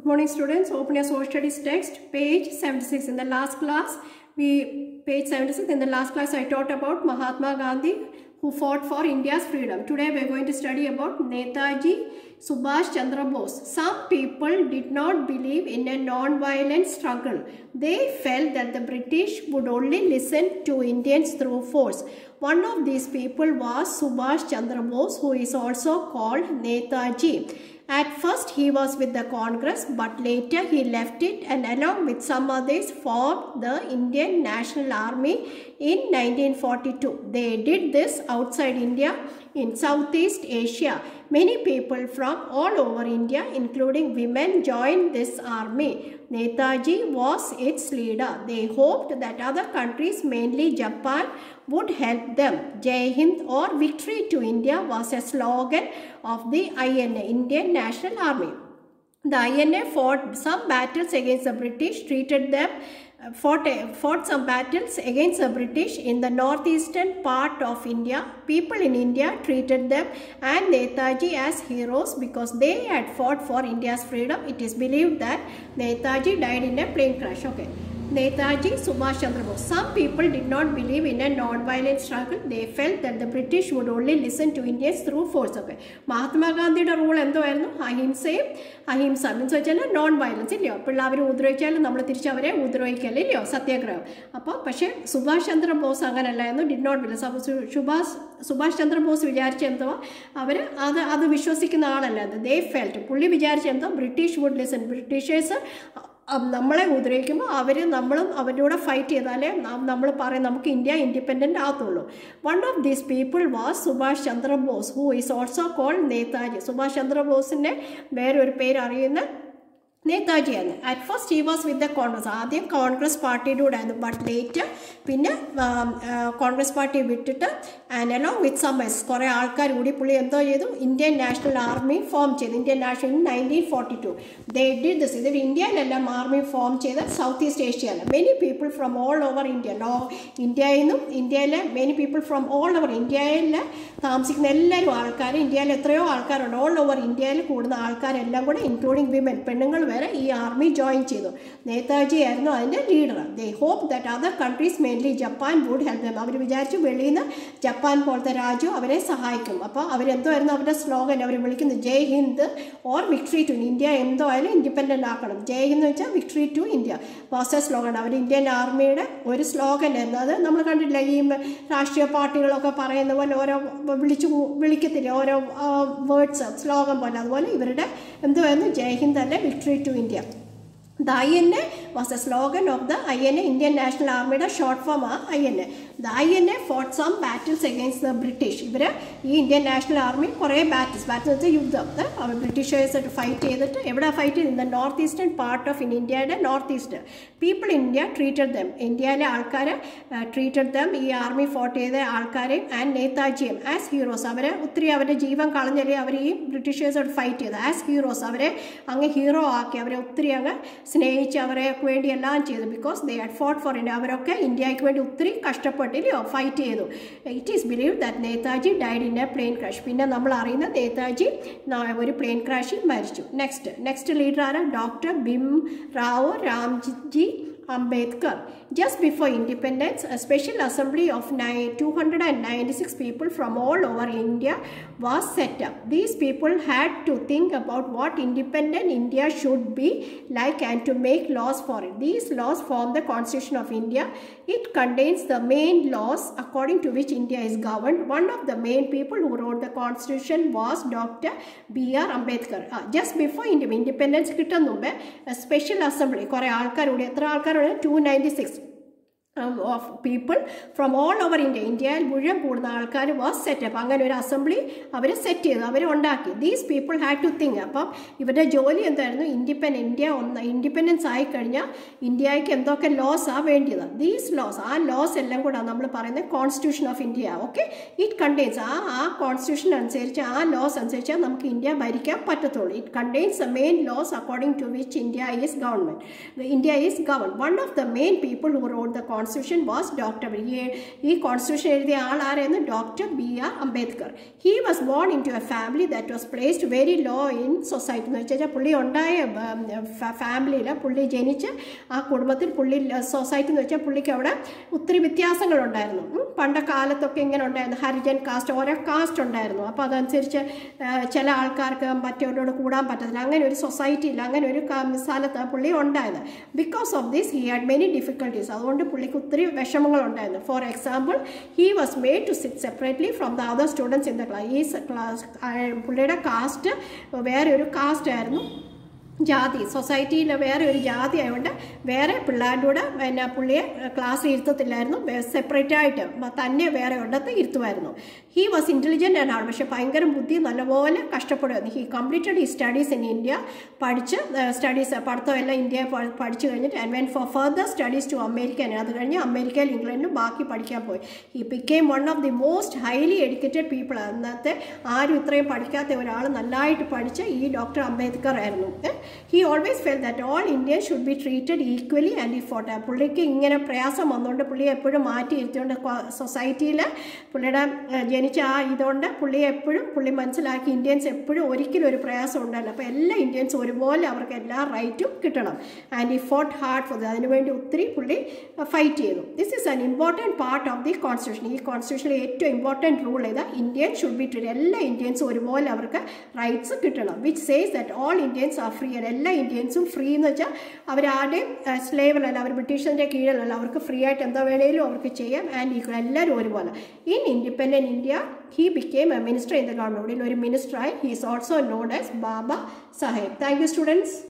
Good morning students. Open your social studies text, page 76. In the last class, we, page 76, in the last class I taught about Mahatma Gandhi who fought for India's freedom. Today we are going to study about Netaji Subhash Chandra Bose. Some people did not believe in a non-violent struggle. They felt that the British would only listen to Indians through force. One of these people was Subhash Chandra Bose who is also called Netaji. At first he was with the Congress but later he left it and along with some others formed the Indian National Army in 1942. They did this outside India in Southeast Asia. Many people from all over India including women joined this army. Netaji was its leader. They hoped that other countries, mainly Japan, would help them. Jai Hind or Victory to India was a slogan of the INA, Indian National Army. The INA fought some battles against the British, treated them, uh, fought, fought some battles against the British in the northeastern part of India. People in India treated them and Netaji as heroes because they had fought for India's freedom. It is believed that Netaji died in a plane crash. Okay. Netaji Subhash Chandra Bose. Some people did not believe in a non-violent struggle. They felt that the British would only listen to Indians through force. ഒക്കെ മഹാത്മാഗാന്ധിയുടെ rule എന്തോയായിരുന്നു അഹിംസയും അഹിംസ means വെച്ചാൽ non violence ഇല്ലയോ പിള്ളേർ ഉപദ്രവിച്ചാലും നമ്മൾ തിരിച്ചവരെ ഉപദ്രവിക്കല്ല ഇല്ലയോ സത്യാഗ്രഹം അപ്പോൾ പക്ഷേ സുഭാഷ് ചന്ദ്ര ബോസ് അങ്ങനല്ലായിരുന്നു did not believe Subhash Subhash Chandra Bose വിചാരിച്ച എന്തോ അവർ അത് അത് വിശ്വസിക്കുന്ന ആളല്ലായിരുന്നു ദേ ഫെൽറ്റ് പുള്ളി വിചാരിച്ച എന്തോ ബ്രിട്ടീഷ് വുഡ് ലിസൺ ബ്രിട്ടീഷേഴ്സ് നമ്മളെ ഉപദ്രവിക്കുമ്പോൾ അവർ നമ്മളും അവരുടെ കൂടെ ഫൈറ്റ് ചെയ്താലേ നമ്മൾ പറയും നമുക്ക് ഇന്ത്യ ഇൻഡിപെൻഡൻ്റ് ആകത്തുള്ളൂ one of these people was Subhash Chandra Bose who is also called Netaji Subhash Chandra ബോസിൻ്റെ വേറൊരു പേര് അറിയുന്ന നേതാജിയായിരുന്നു at first he was with the Congress ആദ്യം കോൺഗ്രസ് പാർട്ടിയുടെ കൂടെ ആയിരുന്നു ബട്ട് ലേറ്റർ പിന്നെ കോൺഗ്രസ് പാർട്ടി വിട്ടിട്ട് ആൻഡ് അലോങ് വിത്ത് സമ്മേഴ്സ് കുറേ ആൾക്കാർ കൂടി പുള്ളി എന്തോ ചെയ്തു ഇന്ത്യൻ നാഷണൽ ആർമി ഫോം ചെയ്തു Indian National nineteen forty two they did this ഇതൊരു ഇന്ത്യയിലെല്ലാം ആർമി ഫോം ചെയ്ത് സൗത്ത് ഈസ്റ്റ് ഏഷ്യയിൽ many people from all over India ലോ ഇന്ത്യയിൽ നിന്നും ഇന്ത്യയിലെ many people from all over ഇന്ത്യയിൽ താമസിക്കുന്ന എല്ലാവരും ആൾക്കാർ ഇന്ത്യയിൽ എത്രയോ ആൾക്കാരുണ്ട് ഓൾ ഓവർ ഇന്ത്യയിൽ കൂടുന്ന ആൾക്കാരെല്ലാം കൂടെ ഇൻക്ലൂഡിങ് വിമൻ പെണ്ണുങ്ങൾ വരെ ഈ ആർമി ജോയിൻ ചെയ്തു നേതാജി ആയിരുന്നു അതിൻ്റെ leader they hope that other countries mainly Japan would help them അവർ വിചാരിച്ചു വെളിയിൽ നിന്ന് ജപ്പാൻ പോലത്തെ രാജ്യം അവരെ സഹായിക്കും അപ്പോൾ അവരെന്തോ ആയിരുന്നു അവരുടെ സ്ലോഗൻ അവർ വിളിക്കുന്നത് Jai Hind or victory to India എന്തോ ആയാലും ഇൻഡിപെൻഡൻ്റ് ആക്കണം ജയ് ഹിന്ദ് വെച്ചാൽ victory to India was a slogan അവർ ഇന്ത്യൻ ആർമിയുടെ ഒരു സ്ലോഗൻ ആയിരുന്നു അത് നമ്മൾ കണ്ടില്ല ഈ രാഷ്ട്രീയ പാർട്ടികളൊക്കെ പറയുന്ന പോലെ ഓരോ വിളിച്ചു വിളിക്കത്തില്ല ഓരോ വേർഡ്സ് സ്ലോഗൻ പോലെ അതുപോലെ ഇവരുടെ എന്തോ ആയിരുന്നു ജയ് ഹിന്ദ് അല്ലെ victory to India the I N A was a slogan of the I N A Indian National ആർമിയുടെ ഷോർട്ട് ഫോം ആ I N A the I N A fought some battles against the British ഇവർ ഈ Indian National Army കുറേ battles battle വെച്ചാൽ യുദ്ധം അവർ ബ്രിട്ടീഷേഴ്സായിട്ട് fight ചെയ്തിട്ട് എവിടെ ഫൈറ്റ് ചെയ്ത് in the north eastern part of in ഇന്ത്യയുടെ north east people in India treated dum ഇന്ത്യയിലെ ആൾക്കാർ ട്രീറ്റഡ് ദം ഈ ആർമി ഫോട്ട് ചെയ്ത ആൾക്കാരെയും ആൻഡ് നേതാജിയും ആസ് ഹീറോസ് അവരെ ഒത്തിരി അവരുടെ ജീവൻ കളഞ്ഞല്ലേ അവർ ഈ ബ്രിട്ടീഷേഴ്സോട് ഫൈറ്റ് ചെയ്ത് ആസ് ഹീറോസ് അവരെ അങ്ങ് ഹീറോ ആക്കി അവരെ ഒത്തിരി അങ്ങ് സ്നേഹിച്ച് അവരെ വേണ്ടി എല്ലാം ചെയ്തു because they had fought for India അവരൊക്കെ ഇന്ത്യക്ക് വേണ്ടി ഒത്തിരി കഷ്ടപ്പെട്ടില്ലയോ ഫൈറ്റ് ചെയ്തു it is believe that Netaji died in a plane crash പിന്നെ നമ്മൾ അറിയുന്ന നേതാജി ഒരു പ്ലെയിൻ ക്രാഷിൽ മരിച്ചു നെക്സ്റ്റ് നെക്സ്റ്റ് ലീഡർ ആരാ doctor Bhim Rao Ramji Ambedkar. Just before independence, a special assembly of 296 people from all over India was set up. These people had to think about what independent India should be like and to make laws for it. These laws form the Constitution of India. It contains the main laws according to which India is governed. One of the main people who wrote the Constitution was Dr. B.R. Ambedkar. Uh, just before independence കിട്ടുന്ന മുമ്പേ special assembly കുറേ ആൾക്കാരോട് എത്ര ആൾക്കാരുണ്ട് two ninety six of people from all over India ഇന്ത്യയിൽ മുഴുവൻ കൂടുന്ന ആൾക്കാർ വാസ് സെറ്റപ്പ് അങ്ങനെ ഒരു അസംബ്ലി അവർ സെറ്റ് ചെയ്തു അവർ ഉണ്ടാക്കി these people had to think അപ്പം ഇവരുടെ ജോലി എന്തായിരുന്നു ഇൻഡിപെൻഡ് ഇന്ത്യ ഒന്ന് ഇൻഡിപെൻഡൻസ് ആയിക്കഴിഞ്ഞാൽ ഇന്ത്യക്ക് എന്തൊക്കെ ലോസ് ആ വേണ്ടിയത് ദീസ് ലോസ് ആ ലോസ് എല്ലാം കൂടെ നമ്മൾ പറയുന്നത് constitution of India okay it contains ആ ആ കോൺസ്റ്റിറ്റ്യൂഷൻ അനുസരിച്ച് ആ ലോസ് അനുസരിച്ച് നമുക്ക് ഇന്ത്യ ഭരിക്കാൻ പറ്റത്തുള്ളൂ it contains the main laws according to which India is government India is govern one of the main people who wrote the constitution was doctor ഈ constitution എഴുതിയ ആളാരായിരുന്നു doctor B R Ambedkar he was born in to a family that was placed very low in society എന്ന് വെച്ചാൽ പുള്ളി ഉണ്ടായ ഫാമിലിയിൽ പുള്ളി ജനിച്ച് ആ കുടുംബത്തിൽ പുള്ളി സൊസൈറ്റി എന്ന് വെച്ചാൽ പുള്ളിക്ക് അവിടെ ഒത്തിരി വ്യത്യാസങ്ങളുണ്ടായിരുന്നു ഉം. പണ്ട കാലത്തൊക്കെ ഇങ്ങനെ ഉണ്ടായിരുന്നു ഹരിജൻ കാസ്റ്റ് ഓരോ കാസ്റ്റ് ഉണ്ടായിരുന്നു അപ്പോൾ അതനുസരിച്ച് ആ, ചില ആൾക്കാർക്ക് മറ്റവരോട് കൂടാൻ പറ്റത്തില്ല അങ്ങനെ ഒരു സൊസൈറ്റിയിൽ അങ്ങനെ ഒരു ക- സ്ഥലത്ത് പുള്ളി ഉണ്ടായത് because of this he had many difficulties അതുകൊണ്ട് പുള്ളിക്ക് ഒത്തിരി വിഷമങ്ങൾ ഉണ്ടായിരുന്നു for example he was made to sit separately from the other students in the class ഈ ക്ലാസ് പുള്ളിയുടെ കാസ്റ്റ് വേറെ ഒരു കാസ്റ്റ് ആയിരുന്നു ജാതി സൊസൈറ്റിയിൽ വേറെ ഒരു ജാതി ആയതുകൊണ്ട് വേറെ പിള്ളേരുടെ കൂടെ പിന്നെ പുള്ളിയെ ക്ലാസ്സിൽ ഇരുത്തത്തില്ലായിരുന്നു സെപ്പറേറ്റ് ആയിട്ട് മ- തന്നെ വേറെ ഒരിടത്ത് ഇരുത്തുമായിരുന്നു ഹി വാസ് ഇൻ്റലിജൻ്റ് ആൻഡ് ആണ് പക്ഷേ ഭയങ്കര ബുദ്ധി നല്ലപോലെ കഷ്ടപ്പെടുമായിരുന്നു ഹി കംപ്ലീറ്റഡ് ഈ സ്റ്റഡീസ് ഇൻ ഇന്ത്യ പഠിച്ച് സ്റ്റഡീസ് പഠിത്തം എല്ലാം ഇന്ത്യ പഠിച്ചു കഴിഞ്ഞിട്ട് and went for further studies to America അത് കഴിഞ്ഞ് അമേരിക്കയിൽ ഇംഗ്ലണ്ടിലും ബാക്കി പഠിക്കാൻ പോയി he became one of the most highly educated people അന്നത്തെ ആരും ഇത്രയും പഠിക്കാത്ത ഒരാൾ നല്ലതായിട്ട് പഠിച്ച ഈ ഡോക്ടർ അംബേദ്കർ ആയിരുന്നു he always felt that all Indian should be treated equally and ഈ ഫോട്ടോ പുള്ളിക്ക് ഇങ്ങനെ പ്രയാസം വന്നുകൊണ്ട് പുള്ളിയെ എപ്പോഴും മാറ്റി ഇരുത്തിക്കൊണ്ട് സൊസൈറ്റിയിൽ പുള്ളിയുടെ ഏഹ്, ജനിച്ച ആ ഇതുകൊണ്ട് പുള്ളിയെ എപ്പോഴും പുള്ളി മനസ്സിലാക്കി ഇന്ത്യൻസ് എപ്പോഴും ഒരിക്കലും ഒരു പ്രയാസം ഉണ്ടല്ലോ അപ്പോൾ എല്ലാ ഇന്ത്യൻസും ഒരുപോലെ അവർക്ക് എല്ലാ റൈറ്റും കിട്ടണം ആൻഡ് ഈ ഫോർട്ട് ഹാർഡ് ഫോർ അതിനുവേണ്ടി ഒത്തിരി പുള്ളി ഫൈറ്റ് ചെയ്തു this is an important part of the constitution ഈ കോൺസ്റ്റിറ്റ്യൂഷനിലെ ഏറ്റവും ഇമ്പോർട്ടൻറ്റ് റൂൾ ചെയ്ത ഇന്ത്യൻ ഷുഡ് ബി ട്രീറ്റ് എല്ലാ ഇന്ത്യൻസും ഒരുപോലെ അവർക്ക് റൈറ്റ്സ് കിട്ടണം which says that all Indians are free എല്ലാ ഇന്ത്യൻസും ഫ്രീ എന്ന് വെച്ചാൽ അവരാരുടെയും സ്ലേവലല്ല അവർ ബ്രിട്ടീഷിൻ്റെ കീഴിലല്ല അവർക്ക് ഫ്രീ ആയിട്ട് എന്താ വേണേലും അവർക്ക് ചെയ്യാം ആൻഡ് ഈക്വൽ എല്ലാവരും ഒരുപോലെ in independent India he became a minister in the government ഒരു മിനിസ്റ്ററായി he is also known as Baba Saheb thank you students